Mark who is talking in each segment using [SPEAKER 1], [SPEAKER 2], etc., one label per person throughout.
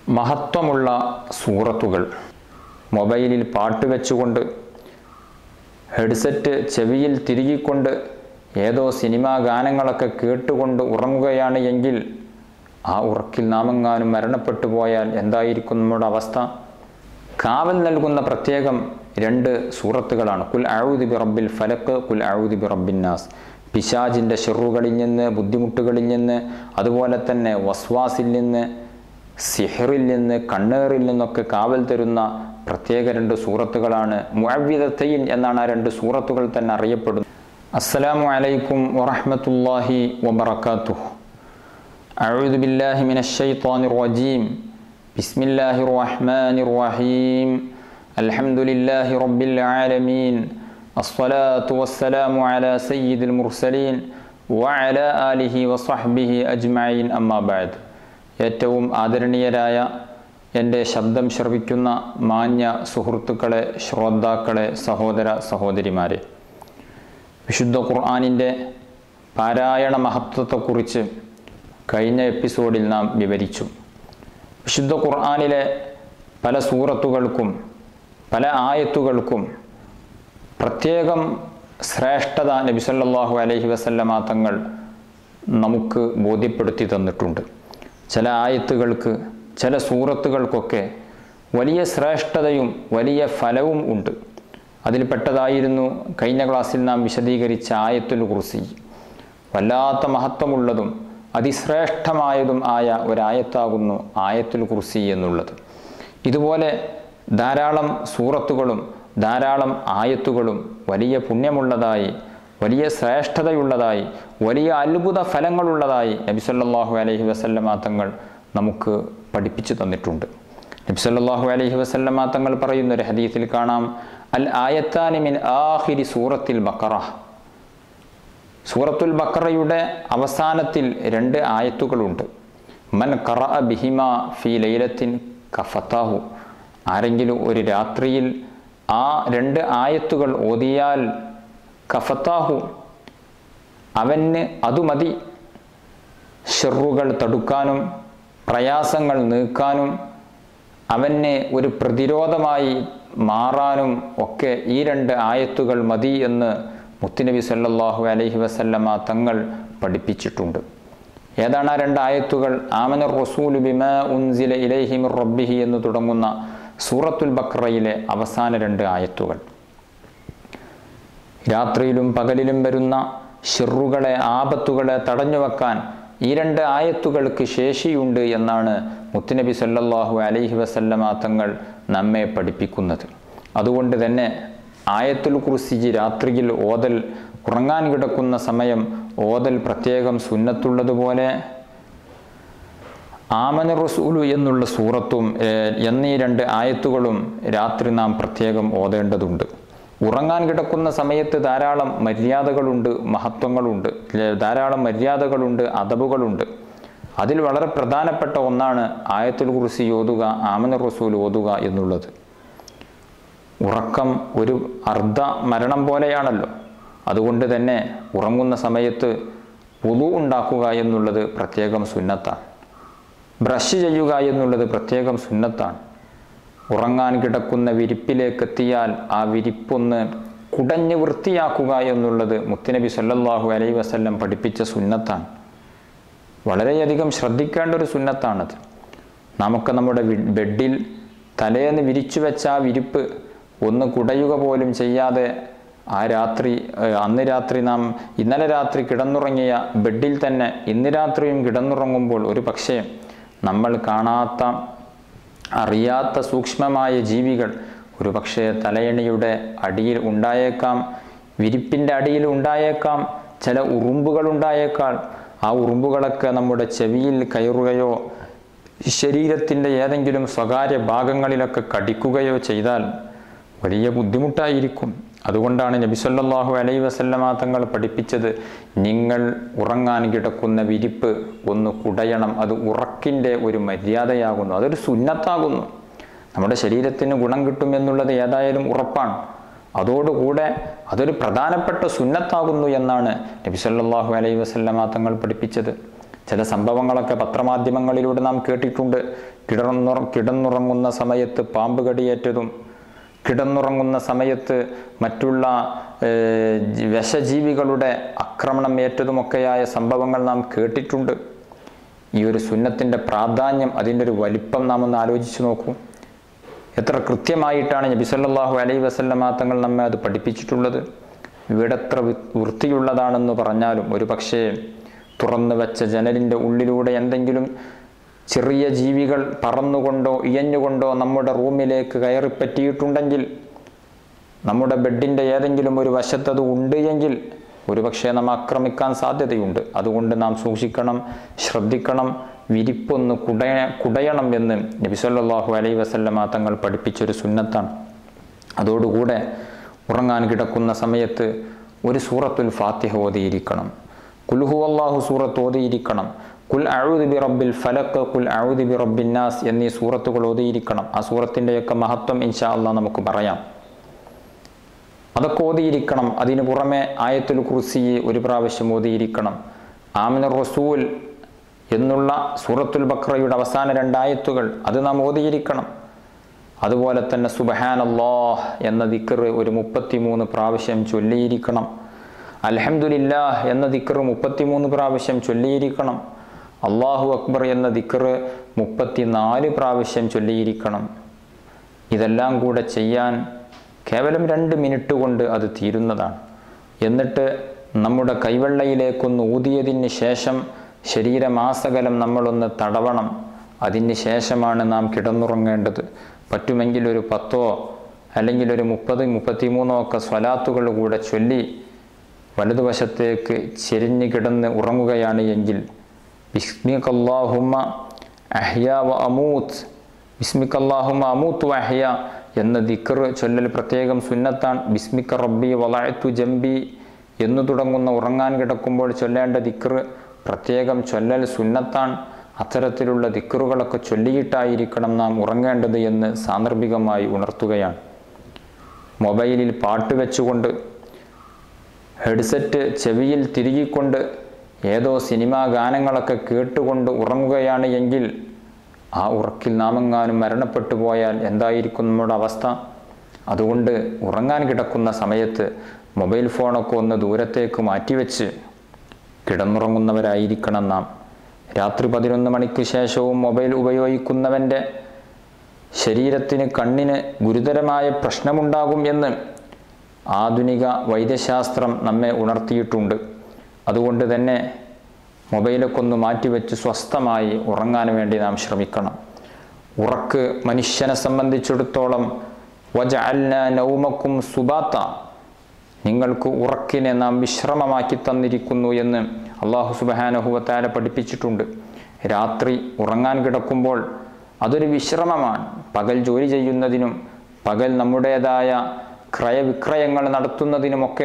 [SPEAKER 1] മഹത്വമുള്ള സൂറത്തുകൾ മൊബൈലിൽ പാട്ട് വെച്ചുകൊണ്ട് ഹെഡ്സെറ്റ് ചെവിയിൽ തിരുകിക്കൊണ്ട് ഏതോ സിനിമാ ഗാനങ്ങളൊക്കെ കേട്ടുകൊണ്ട് ഉറങ്ങുകയാണ് എങ്കിൽ ആ ഉറക്കിൽ നാമെങ്ങാനും മരണപ്പെട്ടു പോയാൽ എന്തായിരിക്കും നമ്മുടെ അവസ്ഥ കാവൽ നൽകുന്ന പ്രത്യേകം രണ്ട് സൂറത്തുകളാണ് കുൽ അഴുദി ബി റബ്ബിൽ ഫലക്ക് കുൽ അഴുദി ബി റബ്ബിൻ നാസ് പിശാജിൻ്റെ ഷെറുകളിൽ നിന്ന് ബുദ്ധിമുട്ടുകളിൽ നിന്ന് അതുപോലെ തന്നെ വസ്വാസിൽ നിന്ന് സിഹറിൽ നിന്ന് കണ്ണേറിൽ നിന്നൊക്കെ കാവൽ തരുന്ന പ്രത്യേക രണ്ട് സൂറത്തുകളാണ് മുഅവ്വിദത്തൈൻ എന്നാണ് ആ രണ്ട് സൂറത്തുകൾ തന്നെ അറിയപ്പെടുന്നത് അസ്സലാമു അലൈക്കും വറഹ്മത്തുള്ളാഹി വബറകാതുഹു أعوذ بالله من الشيطان الرجيم بسم الله الرحمن الرحيم الحمد لله رب العالمين الصلاة والسلام على سيد المرسلين وعلى آله وصحبه أجمعين أما بعد ഏറ്റവും ആദരണീയരായ എൻ്റെ ശബ്ദം ശ്രവിക്കുന്ന മാന്യ സുഹൃത്തുക്കളെ ശ്രോതാക്കളെ സഹോദര സഹോദരിമാരെ വിശുദ്ധ ഖുർആാനിൻ്റെ പാരായണ മഹത്വത്തെക്കുറിച്ച് കഴിഞ്ഞ എപ്പിസോഡിൽ നാം വിവരിച്ചു വിശുദ്ധ ഖുർആാനിലെ പല സൂറത്തുകൾക്കും പല ആയത്തുകൾക്കും പ്രത്യേകം ശ്രേഷ്ഠത നബി സല്ലല്ലാഹു അലൈഹി വസല്ലമ തങ്ങൾ നമുക്ക് ബോധ്യപ്പെടുത്തി തന്നിട്ടുണ്ട് ചില ആയത്തുകൾക്ക് ചില സൂറത്തുകൾക്കൊക്കെ വലിയ ശ്രേഷ്ഠതയും വലിയ ഫലവും ഉണ്ട് അതിൽപ്പെട്ടതായിരുന്നു കഴിഞ്ഞ ക്ലാസ്സിൽ നാം വിശദീകരിച്ച ആയത്തുൽ കുർസി വല്ലാത്ത മഹത്വമുള്ളതും അതിശ്രേഷ്ഠമായതും ആയ ഒരായത്താകുന്നു ആയത്തുൽ കുർസി എന്നുള്ളത് ഇതുപോലെ ധാരാളം സൂറത്തുകളും ധാരാളം ആയത്തുകളും വലിയ പുണ്യമുള്ളതായി വലിയ ശ്രേഷ്ഠതയുള്ളതായി വലിയ അത്ഭുത ഫലങ്ങളുള്ളതായി നബി സല്ലല്ലാഹു അലൈഹി വസല്ലമ തങ്ങൾ നമുക്ക് പഠിപ്പിച്ചു തന്നിട്ടുണ്ട് നബി സല്ലല്ലാഹു അലൈഹി വസല്ലമ തങ്ങൾ പറയുന്ന ഒരു ഹദീസിൽ കാണാം അൽ ആയത്താനി മിൻ ആഖിരി സൂറത്തിൽ ബക്കറ സൂറത്തുൽ ബക്കറയുടെ അവസാനത്തിൽ രണ്ട് ആയത്തുകളുണ്ട് മൻ കറ ബിഹിമ ഫി ലൈലത്തിൻ കഫത്താഹു ആരെങ്കിലും ഒരു രാത്രിയിൽ ആ രണ്ട് ആയത്തുകൾ ഓതിയാൽ കഫത്താഹു അവന് അതു മതി ഷെറുകൾ തടുക്കാനും പ്രയാസങ്ങൾ നീക്കാനും അവന് ഒരു പ്രതിരോധമായി മാറാനും ഒക്കെ ഈ രണ്ട് ആയത്തുകൾ മതി എന്ന് മുത്തുനബി സല്ലല്ലാഹു അലൈഹി വസല്ലമ തങ്ങൾ പഠിപ്പിച്ചിട്ടുണ്ട് ഏതാണ് ആ രണ്ട് ആയത്തുകൾ ആമന റസൂലു ബിമ ഉൻസില ഇലൈഹി മിർ റബ്ബിഹി എന്ന് തുടങ്ങുന്ന സൂറത്തുൽ ബക്രയിലെ അവസാന രണ്ട് ആയത്തുകൾ രാത്രിയിലും പകലിലും വരുന്ന ഷിറുകളെ ആപത്തുകളെ തടഞ്ഞു വെക്കാൻ ഈ രണ്ട് ആയത്തുകൾക്ക് ശേഷിയുണ്ട് എന്നാണ് മുത്തുനബി സല്ലല്ലാഹു അലൈഹി വസല്ലമ തങ്ങൾ നമ്മെ പഠിപ്പിക്കുന്നത് അതുകൊണ്ട് തന്നെ ആയത്തുൽ കുർസിജി രാത്രിയിൽ ഓതൽ ഉറങ്ങാൻ കിടക്കുന്ന സമയം ഓതൽ പ്രത്യേകം സുന്നത്തുള്ളതുപോലെ ആമന റസൂലു എന്നുള്ള സൂറത്തും എന്നീ രണ്ട് ആയത്തുകളും രാത്രി നാം പ്രത്യേകം ഓതേണ്ടതുണ്ട് ഉറങ്ങാൻ കിടക്കുന്ന സമയത്ത് ധാരാളം മര്യാദകളുണ്ട് മഹത്വങ്ങളുണ്ട് ധാരാളം മര്യാദകളുണ്ട് അതബുകളുണ്ട് അതിൽ വളരെ പ്രധാനപ്പെട്ട ഒന്നാണ് ആയത്തുൽ കുറിസി ഓതുക ആമന റസൂൽ ഓതുക എന്നുള്ളത് ഉറക്കം ഒരു അർദ്ധ മരണം പോലെയാണല്ലോ അതുകൊണ്ട് തന്നെ ഉറങ്ങുന്ന സമയത്ത് പുതു ഉണ്ടാക്കുക എന്നുള്ളത് പ്രത്യേകം സുന്നത്താണ് ബ്രഷ് ചെയ്യുക എന്നുള്ളത് പ്രത്യേകം സുന്നത്താണ് ഉറങ്ങാൻ കിടക്കുന്ന വിരിപ്പിലേക്ക് എത്തിയാൽ ആ വിരിപ്പൊന്ന് കുടഞ്ഞ് വൃത്തിയാക്കുക എന്നുള്ളത് മുത്തുനബി സല്ലല്ലാഹു അലൈ വസല്ലം പഠിപ്പിച്ച സുന്നത്താണ് വളരെയധികം ശ്രദ്ധിക്കേണ്ട ഒരു സുന്നത്താണത് നമുക്ക് നമ്മുടെ ബെഡിൽ തലേന്ന് വിരിച്ചു വെച്ച ആ വിരിപ്പ് ഒന്ന് കുടയുക പോലും ചെയ്യാതെ ആ രാത്രി അന്ന് രാത്രി നാം ഇന്നലെ രാത്രി കിടന്നുറങ്ങിയ ബെഡിൽ തന്നെ ഇന്ന് രാത്രിയും കിടന്നുറങ്ങുമ്പോൾ ഒരു പക്ഷേ നമ്മൾ കാണാത്ത അറിയാത്ത സൂക്ഷ്മമായ ജീവികൾ ഒരു പക്ഷേ തലയണിയുടെ അടിയിൽ ഉണ്ടായേക്കാം വിരിപ്പിൻ്റെ അടിയിൽ ഉണ്ടായേക്കാം ചില ഉറുമ്പുകൾ ഉണ്ടായേക്കാൾ ആ ഉറുമ്പുകളൊക്കെ നമ്മുടെ ചെവിയിൽ കയറുകയോ ശരീരത്തിൻ്റെ ഏതെങ്കിലും സ്വകാര്യ ഭാഗങ്ങളിലൊക്കെ കടിക്കുകയോ ചെയ്താൽ വലിയ ബുദ്ധിമുട്ടായിരിക്കും അതുകൊണ്ടാണ് നബിസല്ലാഹു അലൈ വസല്ലമ തങ്ങൾ പഠിപ്പിച്ചത് നിങ്ങൾ ഉറങ്ങാൻ കിടക്കുന്ന വിരിപ്പ് ഒന്ന് കുടയണം അത് ഉറക്കിൻ്റെ ഒരു മര്യാദയാകുന്നു അതൊരു സുന്നത്താകുന്നു നമ്മുടെ ശരീരത്തിന് ഗുണം കിട്ടും എന്നുള്ളത് ഏതായാലും ഉറപ്പാണ് അതോടുകൂടെ അതൊരു പ്രധാനപ്പെട്ട സുന്നത്താകുന്നു എന്നാണ് നബി സല്ലല്ലാഹു അലൈഹി വസല്ലമ തങ്ങൾ പഠിപ്പിച്ചത് ചില സംഭവങ്ങളൊക്കെ പത്രമാധ്യമങ്ങളിലൂടെ നാം കേട്ടിട്ടുണ്ട് കിടന്നുറ കിടന്നുറങ്ങുന്ന സമയത്ത് പാമ്പ് കടിയേറ്റതും കിടന്നുറങ്ങുന്ന സമയത്ത് മറ്റുള്ള ഏർ, വിഷജീവികളുടെ ആക്രമണം ഏറ്റതുമൊക്കെയായ സംഭവങ്ങൾ നാം കേട്ടിട്ടുണ്ട് ഈ ഒരു സുന്നത്തിൻ്റെ പ്രാധാന്യം അതിൻ്റെ ഒരു വലിപ്പം നാം ഒന്ന് ആലോചിച്ച് നോക്കൂ എത്ര കൃത്യമായിട്ടാണ് നബി സല്ലല്ലാഹു അലൈഹി വസല്ലമ തങ്ങൾ നമ്മെ അത് പഠിപ്പിച്ചിട്ടുള്ളത് വീടെത്ര വൃ- വൃത്തിയുള്ളതാണെന്ന് പറഞ്ഞാലും ഒരു പക്ഷേ തുറന്നു വെച്ച ജനലിൻ്റെ ഉള്ളിലൂടെ എന്തെങ്കിലും ചെറിയ ജീവികൾ പറന്നുകൊണ്ടോ ഇയഞ്ഞുകൊണ്ടോ നമ്മുടെ റൂമിലേക്ക് കയറിപ്പറ്റിയിട്ടുണ്ടെങ്കിൽ നമ്മുടെ ബെഡിൻ്റെ ഏതെങ്കിലും ഒരു വശത്തത് ഉണ്ട് എങ്കിൽ ഒരുപക്ഷെ നാം ആക്രമിക്കാൻ സാധ്യതയുണ്ട് അതുകൊണ്ട് നാം സൂക്ഷിക്കണം ശ്രദ്ധിക്കണം വിരിപ്പൊന്ന് കുടയ കുടയണം എന്ന് നബി സല്ലല്ലാഹു അലൈഹി വസല്ലമ തങ്ങൾ പഠിപ്പിച്ചൊരു സുന്നത്താണ് അതോടുകൂടെ ഉറങ്ങാൻ കിടക്കുന്ന സമയത്ത് ഒരു സൂറത്തുൽ ഫാത്തിഹ ഓതിയിരിക്കണം കുൽഹു അള്ളാഹു സൂറത്ത് ഓതിയിരിക്കണം കുൽ അഴുദ് ബി റബ്ബിൽ ഫലക്ക് കുൽ അഴുദ് ബി റബ്ബിൻ നാസ് എന്നീ സൂറത്തുകൾ ഓതിയിരിക്കണം ആ സൂറത്തിൻ്റെയൊക്കെ മഹത്വം ഇൻഷാ അള്ളാഹ് നമുക്ക് പറയാം അതൊക്കെ ഓതിയിരിക്കണം അതിനു പുറമെ ആയത്തുൽ കുർസി ഒരു പ്രാവശ്യം ഓതിയിരിക്കണം ആമിന റസൂൽ എന്നുള്ള സൂറത്തുൽ ബക്രയുടെ അവസാന രണ്ടായത്തുകൾ അത് നാം ഓതിയിരിക്കണം അതുപോലെ തന്നെ സുബഹാൻ അള്ളാഹ് എന്ന ദിക്കർ ഒരു മുപ്പത്തിമൂന്ന് പ്രാവശ്യം ചൊല്ലിയിരിക്കണം അൽഹംദുലില്ലാഹ് എന്ന ദിക്കർ മുപ്പത്തിമൂന്ന് പ്രാവശ്യം ചൊല്ലിയിരിക്കണം അള്ളാഹു അക്ബർ എന്ന ദിക്കർ മുപ്പത്തിനാല് പ്രാവശ്യം ചൊല്ലിയിരിക്കണം ഇതെല്ലാം കൂടെ ചെയ്യാൻ കേവലം രണ്ട് മിനിറ്റ് കൊണ്ട് അത് തീരുന്നതാണ് എന്നിട്ട് നമ്മുടെ കൈവെള്ളയിലേക്കൊന്ന് ഊതിയതിന് ശേഷം ശരീരമാസകലം നമ്മളൊന്ന് തടവണം അതിന് ശേഷമാണ് നാം കിടന്നുറങ്ങേണ്ടത് പറ്റുമെങ്കിൽ ഒരു പത്തോ അല്ലെങ്കിൽ ഒരു മുപ്പത് മുപ്പത്തിമൂന്നോ ഒക്കെ സ്വലാത്തുകൾ കൂടെ ചൊല്ലി വലതുവശത്തേക്ക് ചെരിഞ്ഞ് കിടന്ന് ഉറങ്ങുകയാണ് എങ്കിൽ ബിസ്മിക്കല്ലാഹുമ്മ അഹ്യ വ അമൂത്ത് ബിസ്മിക്കല്ലാഹുമ്മ അമൂത്ത് വ അഹ്യ എന്ന ദിക്കർ ചൊല്ലൽ പ്രത്യേകം സുന്നത്താണ് ബിസ്മിക്ക റബ്ബി വളയത്തു ജംബി എന്നു തുടങ്ങുന്ന ഉറങ്ങാൻ കിടക്കുമ്പോൾ ചൊല്ലേണ്ട ദിക്കർ പ്രത്യേകം ചൊല്ലൽ സുന്നത്താണ് അത്തരത്തിലുള്ള ദിക്കറുകളൊക്കെ ചൊല്ലിയിട്ടായിരിക്കണം നാം ഉറങ്ങേണ്ടത് എന്ന് സാന്ദർഭികമായി ഉണർത്തുകയാണ് മൊബൈലിൽ പാട്ട് വെച്ചുകൊണ്ട് ഹെഡ്സെറ്റ് ചെവിയിൽ തിരുകിക്കൊണ്ട് ഏതോ സിനിമാ ഗാനങ്ങളൊക്കെ കേട്ടുകൊണ്ട് ഉറങ്ങുകയാണ് എങ്കിൽ ആ ഉറക്കിൽ നാമെങ്ങാനും മരണപ്പെട്ടു പോയാൽ എന്തായിരിക്കും നമ്മുടെ അവസ്ഥ അതുകൊണ്ട് ഉറങ്ങാൻ കിടക്കുന്ന സമയത്ത് മൊബൈൽ ഫോണൊക്കെ ഒന്ന് ദൂരത്തേക്ക് മാറ്റിവെച്ച് കിടന്നുറങ്ങുന്നവരായിരിക്കണം നാം രാത്രി പതിനൊന്ന് മണിക്ക് ശേഷവും മൊബൈൽ ഉപയോഗിക്കുന്നവൻ്റെ ശരീരത്തിന് കണ്ണിന് ഗുരുതരമായ പ്രശ്നമുണ്ടാകും എന്ന് ആധുനിക വൈദ്യശാസ്ത്രം നമ്മെ ഉണർത്തിയിട്ടുണ്ട് അതുകൊണ്ട് തന്നെ മൊബൈലൊക്കെ ഒന്ന് മാറ്റിവെച്ച് സ്വസ്ഥമായി ഉറങ്ങാൻ വേണ്ടി നാം ശ്രമിക്കണം ഉറക്ക് മനുഷ്യനെ സംബന്ധിച്ചിടത്തോളം വജഅൽന നൗമക്കും സുബാത്ത നിങ്ങൾക്ക് ഉറക്കിനെ നാം വിശ്രമമാക്കി തന്നിരിക്കുന്നു എന്ന് അള്ളാഹു സുബാനഹുവത്താല പഠിപ്പിച്ചിട്ടുണ്ട് രാത്രി ഉറങ്ങാൻ കിടക്കുമ്പോൾ അതൊരു വിശ്രമമാണ് പകൽ ജോലി ചെയ്യുന്നതിനും പകൽ നമ്മുടേതായ ക്രയവിക്രയങ്ങൾ നടത്തുന്നതിനുമൊക്കെ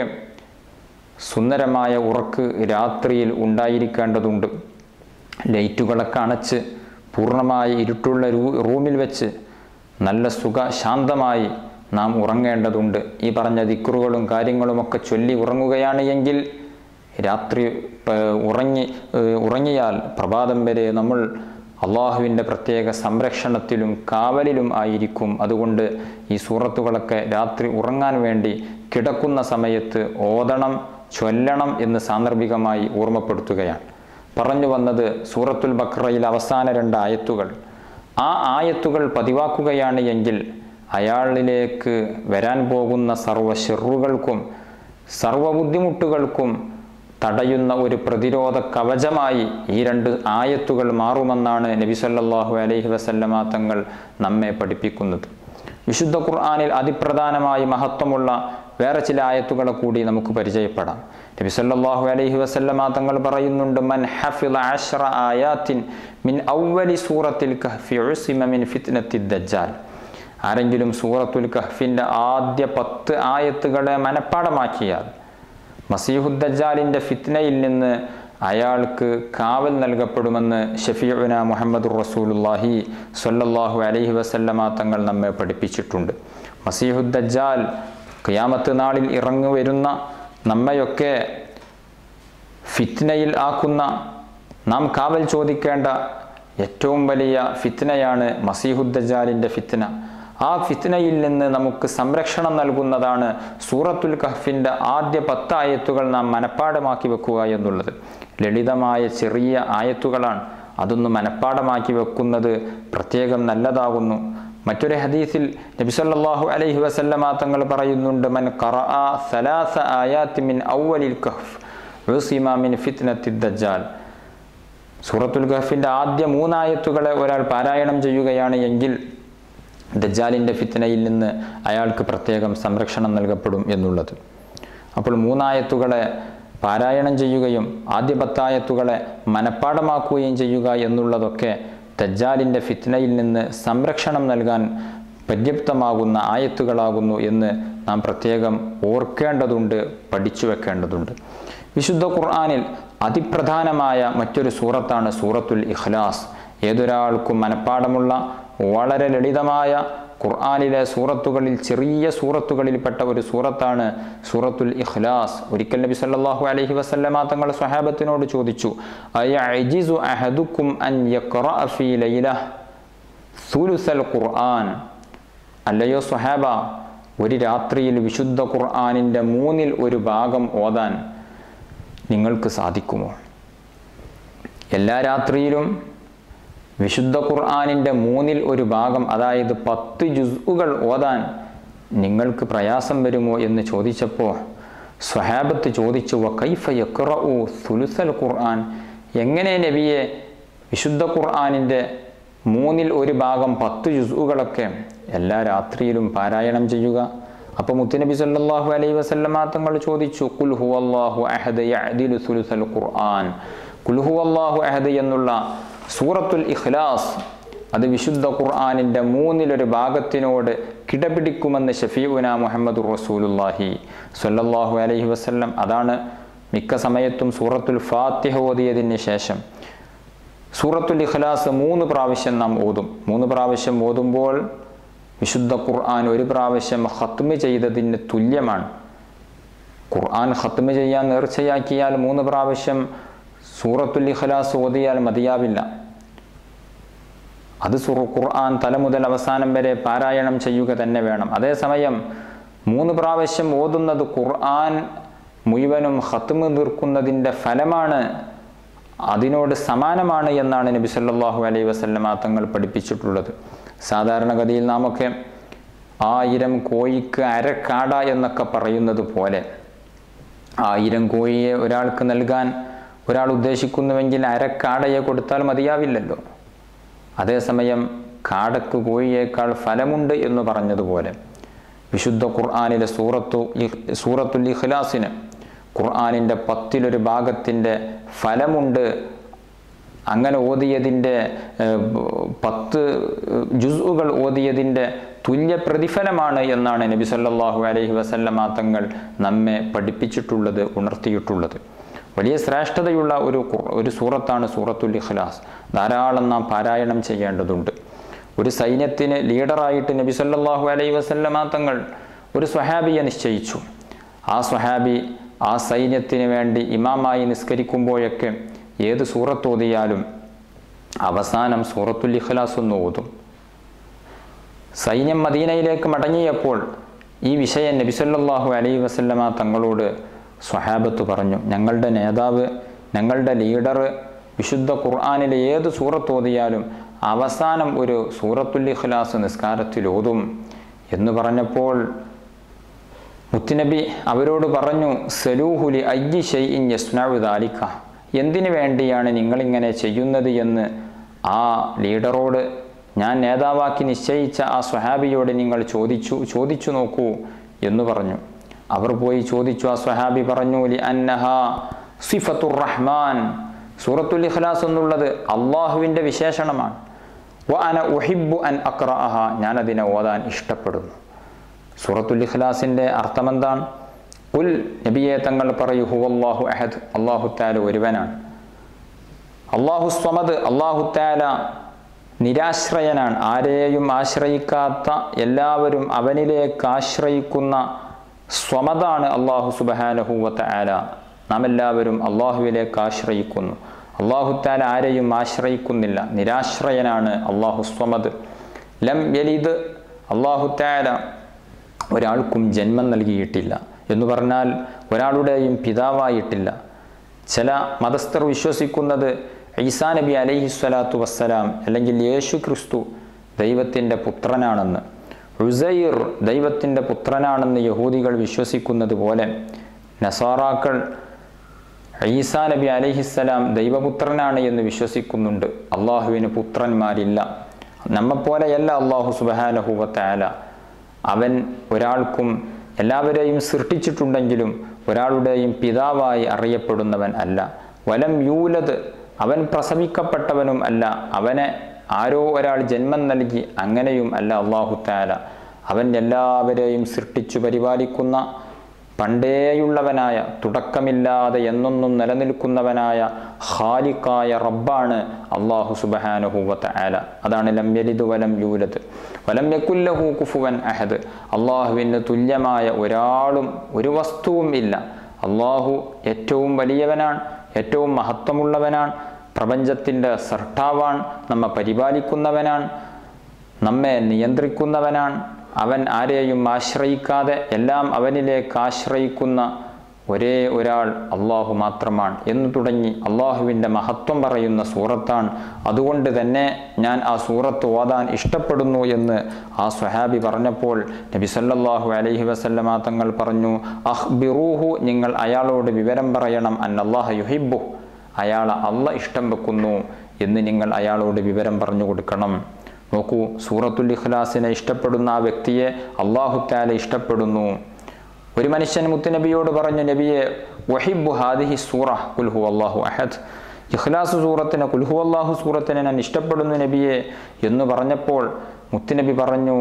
[SPEAKER 1] സുന്ദരമായ ഉറക്ക് രാത്രിയിൽ ഉണ്ടായിരിക്കേണ്ടതുണ്ട് ലൈറ്റുകളൊക്കെ അണച്ച് പൂർണ്ണമായ ഇരുട്ടുള്ള രൂ- റൂമിൽ വെച്ച് നല്ല സുഖ ശാന്തമായി നാം ഉറങ്ങേണ്ടതുണ്ട് ഈ പറഞ്ഞ ദിക്റുകളും കാര്യങ്ങളുമൊക്കെ ചൊല്ലി ഉറങ്ങുകയാണ് എങ്കിൽ രാത്രി പ- ഉറങ്ങി ഏഹ് ഉറങ്ങിയാൽ പ്രഭാതം വരെ നമ്മൾ അള്ളാഹുവിൻ്റെ പ്രത്യേക സംരക്ഷണത്തിലും കാവലിലും ആയിരിക്കും അതുകൊണ്ട് ഈ സൂറത്തുകളൊക്കെ രാത്രി ഉറങ്ങാൻ വേണ്ടി കിടക്കുന്ന സമയത്ത് ഓതണം ചൊല്ലണം എന്ന് സാന്ദർഭികമായി ഓർമ്മപ്പെടുത്തുകയാണ് പറഞ്ഞു വന്നത് സൂറത്തുൽ ബക്രയിൽ അവസാന രണ്ട് ആയത്തുകൾ ആ ആയത്തുകൾ പതിവാക്കുകയാണ് എങ്കിൽ അയാളിലേക്ക് വരാൻ പോകുന്ന സർവ്വ ഷെറുകൾക്കും സർവ്വ ബുദ്ധിമുട്ടുകൾക്കും തടയുന്ന ഒരു പ്രതിരോധ കവചമായി ഈ രണ്ട് ആയത്തുകൾ മാറുമെന്നാണ് നബി സല്ലല്ലാഹു അലൈഹി വസല്ലമ തങ്ങൾ നമ്മെ പഠിപ്പിക്കുന്നത് വിശുദ്ധ ഖുർആനിൽ അതിപ്രധാനമായി മഹത്വമുള്ള വേറെ ചില ആയത്തുകളെ കൂടി നമുക്ക് പരിചയപ്പെടാം നബി സല്ലല്ലാഹു അലൈഹി വസല്ലമ തങ്ങൾ പറയുന്നുണ്ട് മൻ ഹഫിള അശ്റ ആയാത്തിൻ മിൻ ഔവലി സൂറത്തിൽ കഹ്ഫി ഉസിമ മിൻ ഫിത്നത്തി ദജ്ജാൽ ആരെങ്കിലും സൂറത്തുൽ കഹ്ഫിൻ്റെ ആദ്യ പത്ത് ആയത്തുകളെ മനഃപ്പാടമാക്കിയാൽ മസീഹുദ്ദജാലിൻ്റെ ഫിത്നയിൽ നിന്ന് അയാൾക്ക് കാവൽ നൽകപ്പെടുമെന്ന് ഷഫീഉന മുഹമ്മദ് റസൂലുല്ലാഹി സ്വല്ലല്ലാഹു അലൈഹി വസല്ലമ തങ്ങൾ നമ്മെ പഠിപ്പിച്ചിട്ടുണ്ട് മസീഹുദ്ദജാൽ ഖിയാമത്ത് നാളിൽ ഇറങ്ങി വരുന്ന നമ്മയൊക്കെ ഫിത്നയിൽ ആക്കുന്ന നാം കാവൽ ചോദിക്കേണ്ട ഏറ്റവും വലിയ ഫിത്നയാണ് മസീഹുദ്ദജാലിൻ്റെ ഫിത്ന ആ ഫിത്നയിൽ നിന്ന് നമുക്ക് സംരക്ഷണം നൽകുന്നതാണ് സൂറത്തുൽ കഹ്ഫിൻ്റെ ആദ്യ പത്ത് ആയത്തുകൾ നാം മനഃപ്പാടമാക്കി വെക്കുക എന്നുള്ളത് ലളിതമായ ചെറിയ ആയത്തുകളാണ് അതൊന്ന് മനഃപ്പാടമാക്കി വെക്കുന്നത് പ്രത്യേകം നല്ലതാകുന്നു മറ്റൊരു ഹദീസിൽ നബിസല്ലാഹു അലൈഹി വസല്ലമ തങ്ങൾ പറയുന്നുണ്ട് മൻ ഖറഅ സലാസ ആയാത്തി മിൻ ഔവലിൽ കഹ്ഫ് ഉസിമ മിൻ ഫിത്നത്തി ദജ്ജാൽ സൂറത്തുൽ കഹ്ഫിൻ്റെ ആദ്യ മൂന്നായത്തുകളെ ഒരാൾ പാരായണം ചെയ്യുകയാണ് എങ്കിൽ ദജ്ജാലിൻ്റെ ഫിത്നയിൽ നിന്ന് അയാൾക്ക് പ്രത്യേകം സംരക്ഷണം നൽകപ്പെടും എന്നുള്ളത് അപ്പോൾ മൂന്നായത്തുകളെ പാരായണം ചെയ്യുകയും ആദ്യ പത്തായത്തുകളെ മനഃപ്പാടമാക്കുകയും ചെയ്യുക എന്നുള്ളതൊക്കെ ദജ്ജാലിൻ്റെ ഫിത്നയിൽ നിന്ന് സംരക്ഷണം നൽകാൻ പര്യാപ്തമാകുന്ന ആയത്തുകളാകുന്നു എന്ന് നാം പ്രത്യേകം ഓർക്കേണ്ടതുണ്ട് പഠിച്ചു വെക്കേണ്ടതുണ്ട് വിശുദ്ധ ഖുർആാനിൽ അതിപ്രധാനമായ മറ്റൊരു സൂറത്താണ് സൂറത്തുൽ ഇഖ്ലാസ് ഏതൊരാൾക്കും മനഃപ്പാടമുള്ള വളരെ ലളിതമായ ഖുർആാനിലെ സൂറത്തുകളിൽ ചെറിയ സൂറത്തുകളിൽപ്പെട്ട ഒരു സൂറത്താണ് സൂറത്തുൽ ഇഖ്ലാസ് ഒരിക്കൽ നബി സല്ലല്ലാഹു അലൈഹി വസല്ലമ തങ്ങൾ സ്വഹാബത്തിനോട് ചോദിച്ചു അയഅജിസു അഹദുക്കും അൻ യഖറഅ ഫീ ലൈലഹ സുലുസൽ ഖുർആൻ അല്ലയോ സ്വഹാബ ഒരു രാത്രിയിൽ വിശുദ്ധ ഖുർആാനിൻ്റെ മൂന്നിൽ ഒരു ഭാഗം ഓതാൻ നിങ്ങൾക്ക് സാധിക്കുമോ എല്ലാ രാത്രിയിലും വിശുദ്ധ ഖുർആാനിൻ്റെ മൂന്നിൽ ഒരു ഭാഗം അതായത് പത്ത് ജുസുകൾ ഓതാൻ നിങ്ങൾക്ക് പ്രയാസം വരുമോ എന്ന് ചോദിച്ചപ്പോൾ സ്വഹാബത്ത് ചോദിച്ചു വ കൈഫ യക്റഉ സുലുസൽ ഖുർആൻ എങ്ങനെ നബിയെ വിശുദ്ധ ഖുർആാനിൻ്റെ മൂന്നിൽ ഒരു ഭാഗം പത്ത് ജുസുകളൊക്കെ എല്ലാ രാത്രിയിലും പാരായണം ചെയ്യുക അപ്പോൾ മുത്തുനബി സല്ലല്ലാഹു അലൈഹി വസല്ലമ തങ്ങൾ ചോദിച്ചു കുൽ ഹുവല്ലാഹു അഹദ് യഅദിലു സുലുസൽ ഖുർആൻ കുൽ ഹുവല്ലാഹു അഹദ് എന്നുള്ള സൂറത്തുൽ ഇഖ്ലാസ് അത് വിശുദ്ധ ഖുർആാനിൻ്റെ മൂന്നിലൊരു ഭാഗത്തിനോട് കിടപിടിക്കുമെന്ന് ഷഫീഉന മുഹമ്മദ് റസൂലുല്ലാഹി സ്വല്ലല്ലാഹു അലൈഹി വസല്ലം അതാണ് മിക്ക സമയത്തും സൂറത്തുൽ ഫാത്തിഹ ഓതിയതിന് ശേഷം സൂറത്തുൽ ഇഖ്ലാസ് മൂന്ന് പ്രാവശ്യം നാം ഓതും മൂന്ന് പ്രാവശ്യം ഓതുമ്പോൾ വിശുദ്ധ ഖുർആൻ ഒരു പ്രാവശ്യം ഖത്മ് ചെയ്തതിന് തുല്യമാണ് ഖുർആൻ ഖത്മ് ചെയ്യാൻ നേർച്ചയാക്കിയാൽ മൂന്ന് പ്രാവശ്യം സൂറത്തുൽ ഇഖ്ലാസ് ഓതിയാൽ മതിയാവില്ല അത് സുർ ഖുർആൻ തല മുതൽ അവസാനം വരെ പാരായണം ചെയ്യുക തന്നെ വേണം അതേസമയം മൂന്ന് പ്രാവശ്യം ഓതുന്നത് ഖുർആൻ മുഴുവനും ഖത്മ് തീർക്കുന്നതിൻ്റെ ഫലമാണ് അതിനോട് സമാനമാണ് എന്നാണ് നബി സല്ലല്ലാഹു അലൈഹി വസല്ലമ തങ്ങൾ പഠിപ്പിച്ചിട്ടുള്ളത് സാധാരണഗതിയിൽ നാമൊക്കെ ആയിരം കോഴിക്ക് അരക്കാട എന്നൊക്കെ പറയുന്നത് പോലെ ആയിരം കോഴിയെ ഒരാൾക്ക് നൽകാൻ ഒരാൾ ഉദ്ദേശിക്കുന്നുവെങ്കിൽ അരക്കാടയെ കൊടുത്താൽ മതിയാവില്ലല്ലോ അതേസമയം കാടക്ക് കോഴിയേക്കാൾ ഫലമുണ്ട് എന്ന് പറഞ്ഞതുപോലെ വിശുദ്ധ ഖുർആാനിലെ സൂറത്തു സൂറത്തുൽ ഇഖ്ലാസിന് ഖുർആാനിൻ്റെ പത്തിലൊരു ഭാഗത്തിൻ്റെ ഫലമുണ്ട് അങ്ങനെ ഓതിയതിൻ്റെ പത്ത് ജുസുകൾ ഓതിയതിൻ്റെ തുല്യ പ്രതിഫലമാണ് എന്നാണ് നബി സല്ലല്ലാഹു അലൈഹി വസല്ലമ തങ്ങൾ നമ്മെ പഠിപ്പിച്ചിട്ടുള്ളത് ഉണർത്തിയിട്ടുള്ളത് വലിയ ശ്രേഷ്ഠതയുള്ള ഒരു ഒരു സൂറത്താണ് സൂറത്തുൽ ഇഖ്ലാസ് ധാരാളം നാം പാരായണം ചെയ്യേണ്ടതുണ്ട് ഒരു സൈന്യത്തിന് ലീഡറായിട്ട് നബി സല്ലല്ലാഹു അലൈഹി വസല്ലമ തങ്ങൾ ഒരു സ്വഹാബിയെ നിശ്ചയിച്ചു ആ സ്വഹാബി ആ സൈന്യത്തിന് വേണ്ടി ഇമാമായി നിസ്കരിക്കുമ്പോഴൊക്കെ ഏത് സൂറത്ത് ഓതിയാലും അവസാനം സൂറത്തുൽ ഇഖ്ലാസ് ഒന്ന് ഓതും സൈന്യം മദീനയിലേക്ക് മടങ്ങിയപ്പോൾ ഈ വിഷയം നബിസല്ലാഹു അലൈഹി വസല്ലമ തങ്ങളോട് സ്വഹാബത്ത് പറഞ്ഞു ഞങ്ങളുടെ നേതാവ് ഞങ്ങളുടെ ലീഡർ വിശുദ്ധ ഖുർആാനിലെ ഏത് സൂറത്ത് ഓതിയാലും അവസാനം ഒരു സൂറത്തുൽ ഇഖ്ലാസ് നിസ്കാരത്തിൽ ഓതും എന്ന് പറഞ്ഞപ്പോൾ മുത്തുനബി അവരോട് പറഞ്ഞു സലൂഹുലി അയ്യി ഷെയ്ഇൻ യസ്നാവു ദാലിക്ക എന്തിനു വേണ്ടിയാണ് നിങ്ങളിങ്ങനെ ചെയ്യുന്നത് എന്ന് ആ ലീഡറോട് ഞാൻ നേതാവാക്കി നിശ്ചയിച്ച ആ സ്വഹാബിയോട് നിങ്ങൾ ചോദിച്ചു ചോദിച്ചു നോക്കൂ എന്ന് പറഞ്ഞു അവർ പോയി ചോദിച്ചു ആ സ്വഹാബി പറഞ്ഞു ലി അന്നഹ സിഫത്തുർ റഹ്മാൻ സൂറത്തുൽ ഇഖ്ലാസ് എന്നുള്ളത് അള്ളാഹുവിൻ്റെ വിശേഷണമാണ് വ അന ഉഹിബു അൻ അക്രഅഹ ഞാൻ അതിനെ ഓതാൻ ഇഷ്ടപ്പെടുന്നു സൂറത്തുൽ ഇഖ്ലാസിൻ്റെ അർത്ഥമെന്താണ് ഉൽ നബിയെ തങ്ങൾ പറയൂ ഹുവല്ലാഹു അഹദ് അള്ളാഹു താല ഒരുവനാണ് അള്ളാഹു സ്വമദ് അള്ളാഹു താല നിരാശ്രയനാണ് ആരെയും ആശ്രയിക്കാത്ത എല്ലാവരും അവനിലേക്ക് ആശ്രയിക്കുന്ന സ്വമതാണ് അള്ളാഹു സുബഹാനഹുവത്ത ആല നാം എല്ലാവരും അള്ളാഹുവിലേക്ക് ആശ്രയിക്കുന്നു അള്ളാഹുത്താല ആരെയും ആശ്രയിക്കുന്നില്ല നിരാശ്രയനാണ് അള്ളാഹു സ്വമത് ലം യലിദ് അള്ളാഹുത്താല ഒരാൾക്കും ജന്മം നൽകിയിട്ടില്ല എന്ന് പറഞ്ഞാൽ ഒരാളുടെയും പിതാവായിട്ടില്ല ചില മതസ്ഥർ വിശ്വസിക്കുന്നത് ഈസാ നബി അലൈഹി സ്വലാത്തു വസ്സലാം അല്ലെങ്കിൽ യേശു ക്രിസ്തു ദൈവത്തിൻ്റെ പുത്രനാണെന്ന് ഉസൈർ ദൈവത്തിൻ്റെ പുത്രനാണെന്ന് യഹൂദികൾ വിശ്വസിക്കുന്നത് പോലെ നസാറാക്കൾ ഈസാ നബി അലൈഹിസ്സലാം ദൈവപുത്രനാണ് എന്ന് വിശ്വസിക്കുന്നുണ്ട് അള്ളാഹുവിന് പുത്രന്മാരില്ല നമ്മെപ്പോലെയല്ല അള്ളാഹു സുബാനഹുവത്തായാല അവൻ ഒരാൾക്കും എല്ലാവരെയും സൃഷ്ടിച്ചിട്ടുണ്ടെങ്കിലും ഒരാളുടെയും പിതാവായി അറിയപ്പെടുന്നവൻ അല്ല വലം യൂലത് അവൻ പ്രസവിക്കപ്പെട്ടവനും അല്ല അവനെ ആരോ ഒരാൾ ജന്മം നൽകി അങ്ങനെയും അല്ല അള്ളാഹു താല അവൻ എല്ലാവരെയും സൃഷ്ടിച്ചു പരിപാലിക്കുന്ന പണ്ടേയുള്ളവനായ തുടക്കമില്ലാതെ എന്നൊന്നും നിലനിൽക്കുന്നവനായ ഖാലിക്കായ റബ്ബാണ് അള്ളാഹു സുബഹാനുഹൂവത്ത് ആല അതാണ് ലം യലിദ് വലം യൂലത് വലം യക്കുല്ലഹു കുഫുവൻ അഹദ് അള്ളാഹുവിന് തുല്യമായ ഒരാളും ഒരു വസ്തുവും ഇല്ല അള്ളാഹു ഏറ്റവും വലിയവനാണ് ഏറ്റവും മഹത്വമുള്ളവനാണ് പ്രപഞ്ചത്തിൻ്റെ സൃഷ്ടാവാണ് നമ്മെ പരിപാലിക്കുന്നവനാണ് നമ്മെ നിയന്ത്രിക്കുന്നവനാണ് അവൻ ആരെയും ആശ്രയിക്കാതെ എല്ലാം അവനിലേക്ക് ആശ്രയിക്കുന്ന ഒരേ ഒരാൾ അള്ളാഹു മാത്രമാണ് എന്ന് തുടങ്ങി അള്ളാഹുവിൻ്റെ മഹത്വം പറയുന്ന സൂറത്താണ് അതുകൊണ്ട് തന്നെ ഞാൻ ആ സൂറത്ത് ഓതാൻ ഇഷ്ടപ്പെടുന്നു എന്ന് ആ സ്വഹാബി പറഞ്ഞപ്പോൾ നബി സല്ലല്ലാഹു അലൈഹി വസല്ലമ തങ്ങൾ പറഞ്ഞു അഹ്ബിറൂഹു നിങ്ങൾ അയാളോട് വിവരം പറയണം അൻ അള്ളാഹ യുഹിബു അയാൾ അള്ള ഇഷ്ടം വെക്കുന്നു എന്ന് നിങ്ങൾ അയാളോട് വിവരം പറഞ്ഞു കൊടുക്കണം നോക്കൂ സൂറത്തുൽ ഇഖ്ലാസിനെ ഇഷ്ടപ്പെടുന്ന ആ വ്യക്തിയെ അള്ളാഹു താല ഇഷ്ടപ്പെടുന്നു ഒരു മനുഷ്യൻ മുത്തുനബിയോട് പറഞ്ഞു നബിയെ വഹിബു ഹാദിഹി സൂറ കുൽഹു അള്ളാഹു അഹദ് ഇഖ്ലാസ് സൂറത്തിനെ കുൽഹു അള്ളാഹു സൂറത്തിനെ ഞാൻ ഇഷ്ടപ്പെടുന്നു നബിയെ എന്ന് പറഞ്ഞപ്പോൾ മുത്തുനബി പറഞ്ഞു